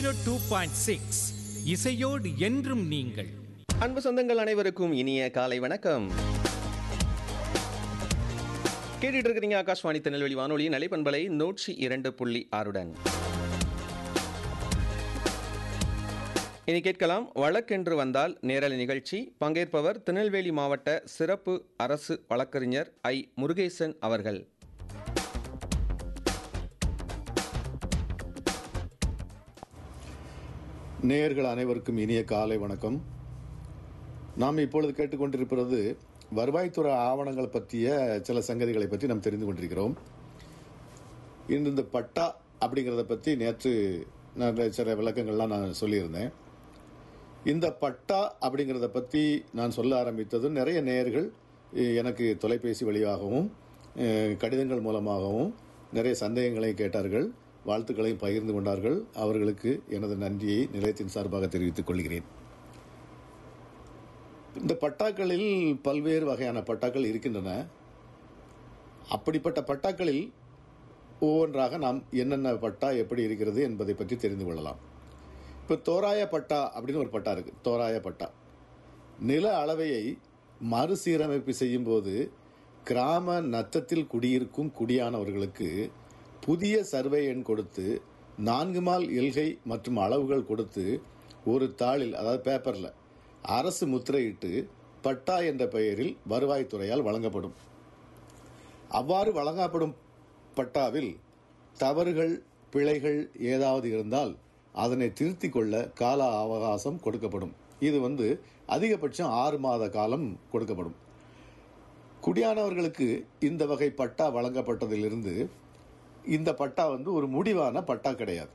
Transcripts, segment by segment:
two point six இசையோடு என்றும் நீங்கள் அன்பு சொந்தங்கள் அனைவருக்கும் இனிய காலை வணக்கம் கேட்டுட்டு இருக்கிறீங்க ஆகாஷ்வாணி திருநெல்வேலி வானொலி நிலைப்பண்பலை நூற்றி இரண்டு புள்ளி ஆறுடன் இனி கேட்கலாம் வழக்கென்று வந்தால் நேரலை நிகழ்ச்சி பங்கேற்பவர் திருநெல்வேலி மாவட்ட சிறப்பு அரசு வழக்கறிஞர் ஐ முருகேசன் அவர்கள் நேயர்கள் அனைவருக்கும் இனிய காலை வணக்கம் நாம் இப்பொழுது கேட்டுக்கொண்டிருப்பது வருவாய்த்துறை ஆவணங்கள் பற்றிய சில சங்கதிகளை பற்றி நாம் தெரிந்து கொண்டிருக்கிறோம் இன்று இந்த பட்டா அப்படிங்கிறத பற்றி நேற்று நான் சில விளக்கங்கள்லாம் நான் சொல்லியிருந்தேன் இந்த பட்டா அப்படிங்கிறத பற்றி நான் சொல்ல ஆரம்பித்ததும் நிறைய நேயர்கள் எ- எனக்கு தொலைபேசி வழியாகவும் அஹ், கடிதங்கள் மூலமாகவும் நிறைய சந்தேகங்களை கேட்டார்கள் வாழ்த்துக்களையும் பகிர்ந்து கொண்டார்கள் அவர்களுக்கு எனது நன்றியை நிலையத்தின் சார்பாக தெரிவித்துக் கொள்கிறேன் இந்த பட்டாக்களில் பல்வேறு வகையான பட்டாக்கள் இருக்கின்றன அப்படிப்பட்ட பட்டாக்களில் ஒவ்வொன்றாக நாம் என்னென்ன பட்டா எப்படி இருக்கிறது என்பதை பற்றி தெரிந்து கொள்ளலாம் இப்போ தோராய பட்டா அப்படின்னு ஒரு பட்டா இருக்கு தோராய பட்டா நில அளவையை மறுசீரமைப்பு செய்யும்போது கிராம நத்தத்தில் குடியிருக்கும் குடியானவர்களுக்கு புதிய சர்வே எண் கொடுத்து நான்கு மால் எல்கை மற்றும் அளவுகள் கொடுத்து ஒரு தாளில் அதாவது பேப்பரில் அரசு முத்திரையிட்டு பட்டா என்ற பெயரில் வருவாய்த்துறையால் வழங்கப்படும் அவ்வாறு வழங்கப்படும் பட்டாவில் தவறுகள் பிழைகள் ஏதாவது இருந்தால் அதனை திருத்திக் கொள்ள கால அவகாசம் கொடுக்கப்படும் இது வந்து அதிகபட்சம் ஆறு மாத காலம் கொடுக்கப்படும் குடியானவர்களுக்கு இந்த வகை பட்டா வழங்கப்பட்டதிலிருந்து இந்த பட்டா வந்து ஒரு முடிவான பட்டா கிடையாது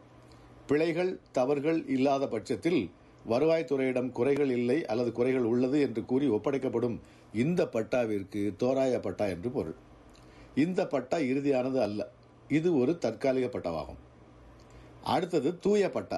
பிழைகள் தவறுகள் இல்லாத பட்சத்தில் வருவாய்த்துறையிடம் குறைகள் இல்லை அல்லது குறைகள் உள்ளது என்று கூறி ஒப்படைக்கப்படும் இந்த பட்டாவிற்கு தோராய பட்டா என்று பொருள் இந்த பட்டா இறுதியானது அல்ல இது ஒரு தற்காலிக பட்டாவாகும் அடுத்தது தூய பட்டா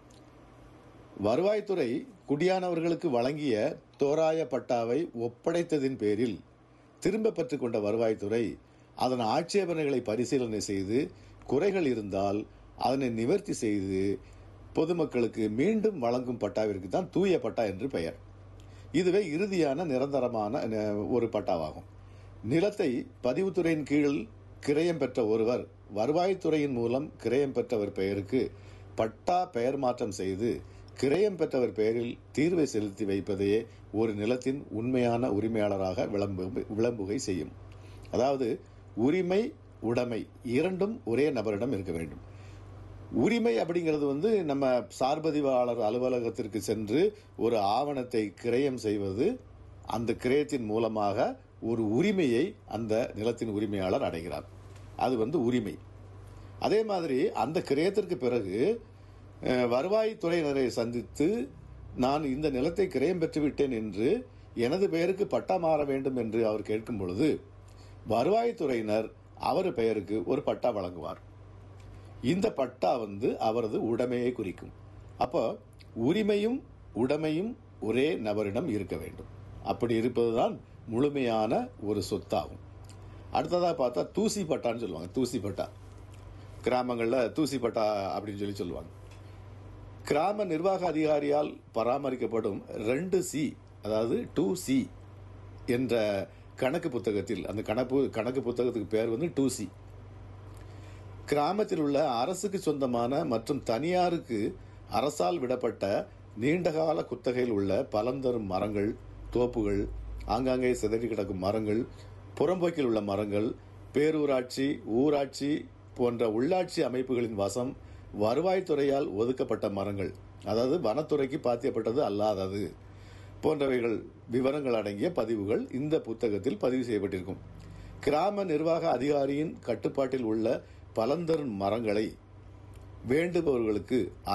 வருவாய்த்துறை குடியானவர்களுக்கு வழங்கிய தோராய பட்டாவை ஒப்படைத்ததின் பேரில் திரும்ப பெற்றுக்கொண்ட வருவாய்த்துறை அதன் ஆட்சேபனைகளை பரிசீலனை செய்து குறைகள் இருந்தால் அதனை நிவர்த்தி செய்து பொதுமக்களுக்கு மீண்டும் வழங்கும் பட்டாவிற்கு தான் தூய பட்டா என்று பெயர் இதுவே இறுதியான நிரந்தரமான அஹ், ஒரு பட்டாவாகும் நிலத்தை பதிவுத்துறையின் கீழ் கிரயம் பெற்ற ஒருவர் வருவாய்த்துறையின் மூலம் கிரயம் பெற்றவர் பெயருக்கு பட்டா பெயர் மாற்றம் செய்து கிரயம் பெற்றவர் பெயரில் தீர்வை செலுத்தி வைப்பதையே ஒரு நிலத்தின் உண்மையான உரிமையாளராக விளம்பு விளம்புகை செய்யும் அதாவது உரிமை உடைமை இரண்டும் ஒரே நபரிடம் இருக்க வேண்டும் உரிமை அப்படிங்கிறது வந்து நம்ம சார்பதிவாளர் அலுவலகத்திற்கு சென்று ஒரு ஆவணத்தை கிரயம் செய்வது அந்த கிரயத்தின் மூலமாக ஒரு உரிமையை அந்த நிலத்தின் உரிமையாளர் அடைகிறார் அது வந்து உரிமை அதே மாதிரி அந்த கிரயத்திற்கு பிறகு அஹ், வருவாய்த்துறையினரை சந்தித்து நான் இந்த நிலத்தை கிரயம் பெற்றுவிட்டேன் என்று எனது பெயருக்கு பட்டா மாற வேண்டும் என்று அவர் கேட்கும் பொழுது வருவாய்த்துறையினர் அவர் பெயருக்கு ஒரு பட்டா வழங்குவார் இந்த பட்டா வந்து அவரது உடைமையை குறிக்கும் அப்போ உரிமையும் உடைமையும் ஒரே நபரிடம் இருக்க வேண்டும் அப்படி இருப்பதுதான் முழுமையான ஒரு சொத்தாகும் அடுத்ததாக பார்த்தா தூசி பட்டான்னு சொல்லுவாங்க தூசி பட்டா கிராமங்களில் தூசி பட்டா அப்படின்னு சொல்லி சொல்லுவாங்க கிராம நிர்வாக அதிகாரியால் பராமரிக்கப்படும் ரெண்டு சி அதாவது டூ சி என்ற கணக்கு புத்தகத்தில் அந்த கணக்கு கணக்கு புத்தகத்துக்கு பேர் வந்து டூ சி கிராமத்தில் உள்ள அரசுக்கு சொந்தமான மற்றும் தனியாருக்கு அரசால் விடப்பட்ட நீண்டகால குத்தகையில் உள்ள பலம் தரும் மரங்கள் தோப்புகள் ஆங்காங்கே சிதறி கிடக்கும் மரங்கள் புறம்போக்கில் உள்ள மரங்கள் பேரூராட்சி ஊராட்சி போன்ற உள்ளாட்சி அமைப்புகளின் வசம் வருவாய்த்துறையால் ஒதுக்கப்பட்ட மரங்கள் அதாவது வனத்துறைக்கு பாத்தியப்பட்டது அல்லாதது போன்றவைகள் விவரங்கள் அடங்கிய பதிவுகள் இந்த புத்தகத்தில் பதிவு செய்யப்பட்டிருக்கும் கிராம நிர்வாக அதிகாரியின் கட்டுப்பாட்டில் உள்ள பலந்தரும் மரங்களை வேண்டுபவர்களுக்கு